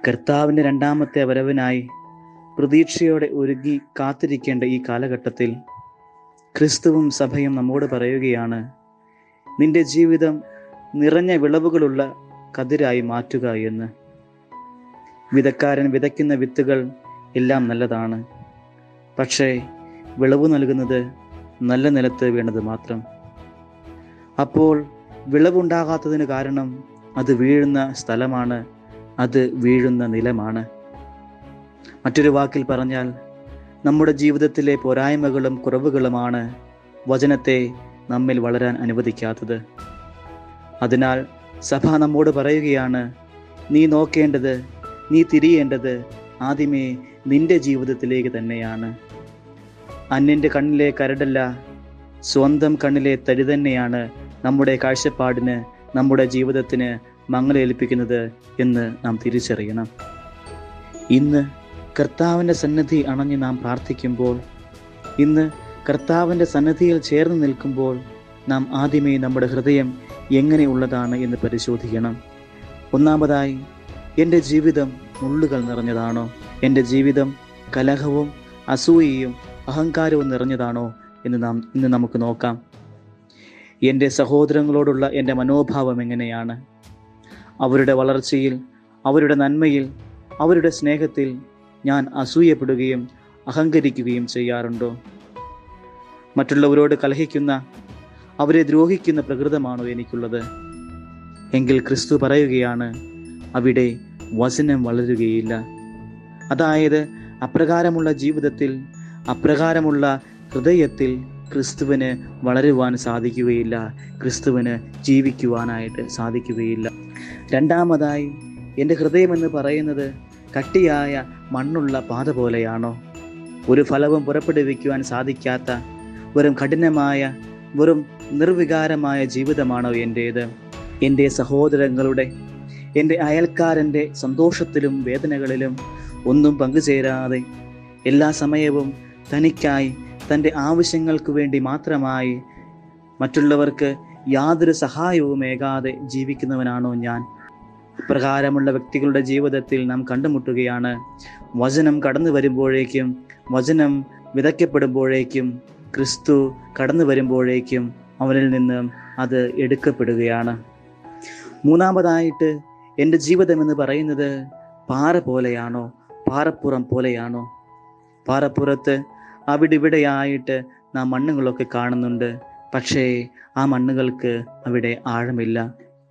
കർത്താവിൻ്റെ രണ്ടാമത്തെ വരവിനായി പ്രതീക്ഷയോടെ ഒരുങ്ങി കാത്തിരിക്കേണ്ട ഈ കാലഘട്ടത്തിൽ ക്രിസ്തുവും സഭയും നമ്മോട് പറയുകയാണ് നിന്റെ ജീവിതം നിറഞ്ഞ വിളവുകളുള്ള കതിരായി മാറ്റുക എന്ന് വിതക്കാരൻ വിതയ്ക്കുന്ന വിത്തുകൾ എല്ലാം നല്ലതാണ് പക്ഷേ വിളവ് നൽകുന്നത് നല്ല നിലത്ത് വീണത് മാത്രം അപ്പോൾ വിളവുണ്ടാകാത്തതിന് കാരണം അത് വീഴുന്ന സ്ഥലമാണ് അത് വീഴുന്ന നിലമാണ് മറ്റൊരു വാക്കിൽ പറഞ്ഞാൽ നമ്മുടെ ജീവിതത്തിലെ പോരായ്മകളും കുറവുകളുമാണ് വചനത്തെ നമ്മിൽ വളരാൻ അനുവദിക്കാത്തത് അതിനാൽ സഭ നമ്മോട് പറയുകയാണ് നീ നോക്കേണ്ടത് നീ തിരിയേണ്ടത് ആദ്യമേ നിന്റെ ജീവിതത്തിലേക്ക് തന്നെയാണ് അന്യന്റെ കണ്ണിലെ കരടല്ല സ്വന്തം കണ്ണിലെ തരി തന്നെയാണ് നമ്മുടെ കാഴ്ചപ്പാടിന് നമ്മുടെ ജീവിതത്തിന് മങ്ങലേൽപ്പിക്കുന്നത് എന്ന് നാം തിരിച്ചറിയണം ഇന്ന് കർത്താവിൻ്റെ സന്നിധി അണഞ്ഞ് നാം പ്രാർത്ഥിക്കുമ്പോൾ ഇന്ന് കർത്താവിൻ്റെ സന്നിധിയിൽ ചേർന്ന് നിൽക്കുമ്പോൾ നാം ആദ്യമേ നമ്മുടെ ഹൃദയം എങ്ങനെയുള്ളതാണ് എന്ന് പരിശോധിക്കണം ഒന്നാമതായി എൻ്റെ ജീവിതം മുള്ളുകൾ നിറഞ്ഞതാണോ എൻ്റെ ജീവിതം കലഹവും അസൂയയും അഹങ്കാരവും നിറഞ്ഞതാണോ എന്ന് നാം ഇന്ന് നമുക്ക് നോക്കാം എൻ്റെ സഹോദരങ്ങളോടുള്ള എൻ്റെ മനോഭാവം എങ്ങനെയാണ് അവരുടെ വളർച്ചയിൽ അവരുടെ നന്മയിൽ അവരുടെ സ്നേഹത്തിൽ ഞാൻ അസൂയപ്പെടുകയും അഹങ്കരിക്കുകയും ചെയ്യാറുണ്ടോ മറ്റുള്ളവരോട് കലഹിക്കുന്ന അവരെ ദ്രോഹിക്കുന്ന പ്രകൃതമാണോ എനിക്കുള്ളത് എങ്കിൽ ക്രിസ്തു പറയുകയാണ് അവിടെ വചനം വളരുകയില്ല അതായത് അപ്രകാരമുള്ള ജീവിതത്തിൽ അപ്രകാരമുള്ള ഹൃദയത്തിൽ ക്രിസ്തുവിന് വളരുവാൻ സാധിക്കുകയില്ല ക്രിസ്തുവിന് ജീവിക്കുവാനായിട്ട് സാധിക്കുകയില്ല രണ്ടാമതായി എൻ്റെ ഹൃദയം എന്ന് പറയുന്നത് കട്ടിയായ മണ്ണുള്ള പാത പോലെയാണോ ഒരു ഫലവും പുറപ്പെടുവിക്കുവാൻ സാധിക്കാത്ത വെറും കഠിനമായ വെറും നിർവികാരമായ ജീവിതമാണോ എൻ്റേത് എൻ്റെ സഹോദരങ്ങളുടെ എൻ്റെ അയൽക്കാരൻ്റെ സന്തോഷത്തിലും വേദനകളിലും ഒന്നും പങ്കുചേരാതെ എല്ലാ സമയവും തനിക്കായി തൻ്റെ ആവശ്യങ്ങൾക്ക് വേണ്ടി മാത്രമായി മറ്റുള്ളവർക്ക് യാതൊരു സഹായവും ഏകാതെ ജീവിക്കുന്നവനാണോ ഞാൻ ഇപ്രകാരമുള്ള വ്യക്തികളുടെ ജീവിതത്തിൽ നാം കണ്ടുമുട്ടുകയാണ് വചനം കടന്നു വരുമ്പോഴേക്കും വചനം വിതയ്ക്കപ്പെടുമ്പോഴേക്കും ക്രിസ്തു കടന്നു വരുമ്പോഴേക്കും അവനിൽ നിന്ന് അത് എടുക്കപ്പെടുകയാണ് മൂന്നാമതായിട്ട് എൻ്റെ ജീവിതം എന്ന് പറയുന്നത് പാറ പോലെയാണോ പാറപ്പുറം പോലെയാണോ പാറപ്പുറത്ത് അവിടെ ഇവിടെയായിട്ട് നാം മണ്ണുകളൊക്കെ കാണുന്നുണ്ട് പക്ഷേ ആ മണ്ണുകൾക്ക് അവിടെ ആഴമില്ല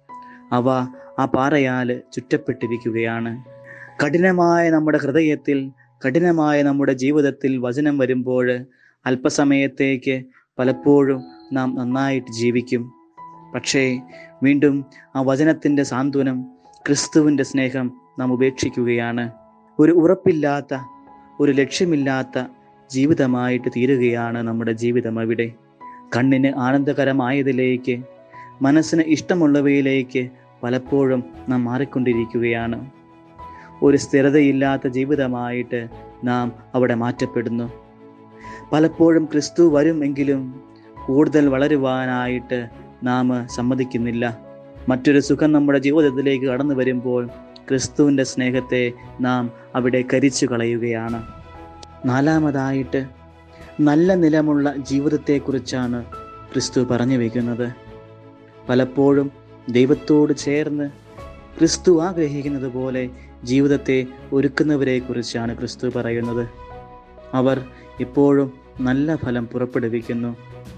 അവ ആ പാറയാൽ ചുറ്റപ്പെട്ടിരിക്കുകയാണ് കഠിനമായ നമ്മുടെ ഹൃദയത്തിൽ കഠിനമായ നമ്മുടെ ജീവിതത്തിൽ വചനം വരുമ്പോൾ അല്പസമയത്തേക്ക് പലപ്പോഴും നാം നന്നായിട്ട് ജീവിക്കും പക്ഷേ വീണ്ടും ആ വചനത്തിൻ്റെ സാന്ത്വനം ക്രിസ്തുവിൻ്റെ സ്നേഹം നാം ഉപേക്ഷിക്കുകയാണ് ഒരു ഉറപ്പില്ലാത്ത ഒരു ലക്ഷ്യമില്ലാത്ത ജീവിതമായിട്ട് തീരുകയാണ് നമ്മുടെ ജീവിതം അവിടെ കണ്ണിന് ആനന്ദകരമായതിലേക്ക് മനസ്സിന് ഇഷ്ടമുള്ളവയിലേക്ക് പലപ്പോഴും നാം മാറിക്കൊണ്ടിരിക്കുകയാണ് ഒരു സ്ഥിരതയില്ലാത്ത ജീവിതമായിട്ട് നാം അവിടെ മാറ്റപ്പെടുന്നു പലപ്പോഴും ക്രിസ്തു വരുമെങ്കിലും കൂടുതൽ വളരുവാനായിട്ട് നാം സമ്മതിക്കുന്നില്ല മറ്റൊരു സുഖം നമ്മുടെ ജീവിതത്തിലേക്ക് കടന്നു വരുമ്പോൾ ക്രിസ്തുവിൻ്റെ സ്നേഹത്തെ നാം അവിടെ കരിച്ചു കളയുകയാണ് നാലാമതായിട്ട് നല്ല നിലമുള്ള ജീവിതത്തെക്കുറിച്ചാണ് ക്രിസ്തു പറഞ്ഞു വയ്ക്കുന്നത് പലപ്പോഴും ദൈവത്തോട് ചേർന്ന് ക്രിസ്തു ആഗ്രഹിക്കുന്നത് പോലെ ജീവിതത്തെ ഒരുക്കുന്നവരെ കുറിച്ചാണ് ക്രിസ്തു പറയുന്നത് അവർ ഇപ്പോഴും നല്ല ഫലം പുറപ്പെടുവിക്കുന്നു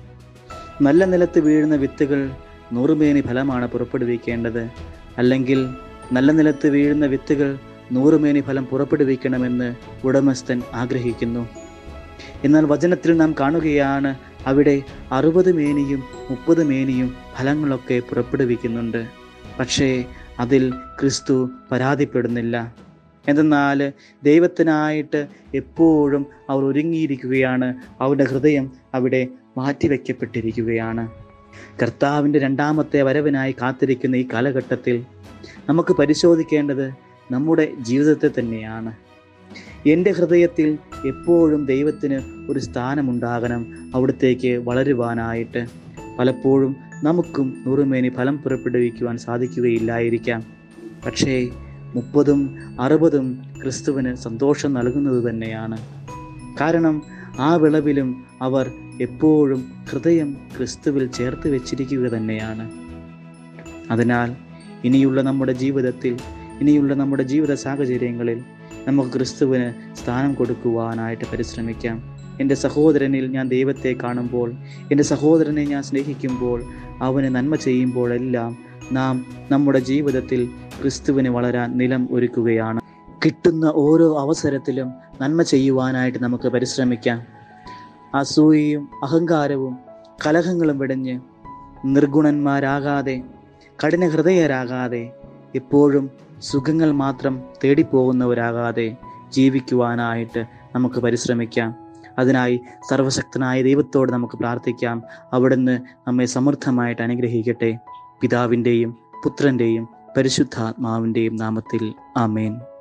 നല്ല നിലത്ത് വീഴുന്ന വിത്തുകൾ നൂറുമേനി ഫലമാണ് പുറപ്പെടുവിക്കേണ്ടത് അല്ലെങ്കിൽ നല്ല നിലത്ത് വീഴുന്ന വിത്തുകൾ നൂറുമേനി ഫലം പുറപ്പെടുവിക്കണമെന്ന് ഉടമസ്ഥൻ ആഗ്രഹിക്കുന്നു എന്നാൽ വചനത്തിൽ നാം കാണുകയാണ് അവിടെ അറുപത് മേനിയും മുപ്പത് മേനിയും ഫലങ്ങളൊക്കെ പുറപ്പെടുവിക്കുന്നുണ്ട് പക്ഷേ അതിൽ ക്രിസ്തു പരാതിപ്പെടുന്നില്ല എന്തെന്നാൽ ദൈവത്തിനായിട്ട് എപ്പോഴും അവർ ഒരുങ്ങിയിരിക്കുകയാണ് അവരുടെ ഹൃദയം അവിടെ മാറ്റിവെക്കപ്പെട്ടിരിക്കുകയാണ് കർത്താവിൻ്റെ രണ്ടാമത്തെ വരവിനായി കാത്തിരിക്കുന്ന ഈ കാലഘട്ടത്തിൽ നമുക്ക് പരിശോധിക്കേണ്ടത് നമ്മുടെ ജീവിതത്തെ തന്നെയാണ് എൻ്റെ ഹൃദയത്തിൽ എപ്പോഴും ദൈവത്തിന് ഒരു സ്ഥാനമുണ്ടാകണം അവിടത്തേക്ക് വളരുവാനായിട്ട് പലപ്പോഴും നമുക്കും നൂറുമേനി ഫലം പുറപ്പെടുവിക്കുവാൻ സാധിക്കുകയില്ലായിരിക്കാം പക്ഷേ മുപ്പതും അറുപതും ക്രിസ്തുവിന് സന്തോഷം നൽകുന്നത് തന്നെയാണ് കാരണം ആ വിളവിലും അവർ എപ്പോഴും ഹൃദയം ക്രിസ്തുവിൽ ചേർത്ത് വെച്ചിരിക്കുക തന്നെയാണ് അതിനാൽ ഇനിയുള്ള നമ്മുടെ ജീവിതത്തിൽ ഇനിയുള്ള നമ്മുടെ ജീവിത സാഹചര്യങ്ങളിൽ നമുക്ക് ക്രിസ്തുവിന് സ്ഥാനം കൊടുക്കുവാനായിട്ട് പരിശ്രമിക്കാം എൻ്റെ സഹോദരനിൽ ഞാൻ ദൈവത്തെ കാണുമ്പോൾ എൻ്റെ സഹോദരനെ ഞാൻ സ്നേഹിക്കുമ്പോൾ അവന് നന്മ ചെയ്യുമ്പോഴെല്ലാം നാം നമ്മുടെ ജീവിതത്തിൽ ക്രിസ്തുവിന് വളരാൻ നിലം ഒരുക്കുകയാണ് കിട്ടുന്ന ഓരോ അവസരത്തിലും നന്മ ചെയ്യുവാനായിട്ട് നമുക്ക് പരിശ്രമിക്കാം അസൂയയും അഹങ്കാരവും കലഹങ്ങളും വെടിഞ്ഞ് നിർഗുണന്മാരാകാതെ കഠിന ഹൃദയരാകാതെ എപ്പോഴും സുഖങ്ങൾ മാത്രം തേടിപ്പോകുന്നവരാകാതെ ജീവിക്കുവാനായിട്ട് നമുക്ക് പരിശ്രമിക്കാം അതിനായി സർവശക്തനായ ദൈവത്തോട് നമുക്ക് പ്രാർത്ഥിക്കാം അവിടുന്ന് നമ്മെ സമൃദ്ധമായിട്ട് അനുഗ്രഹിക്കട്ടെ പിതാവിൻ്റെയും പുത്രൻ്റെയും പരിശുദ്ധാത്മാവിൻ്റെയും നാമത്തിൽ ആമേൻ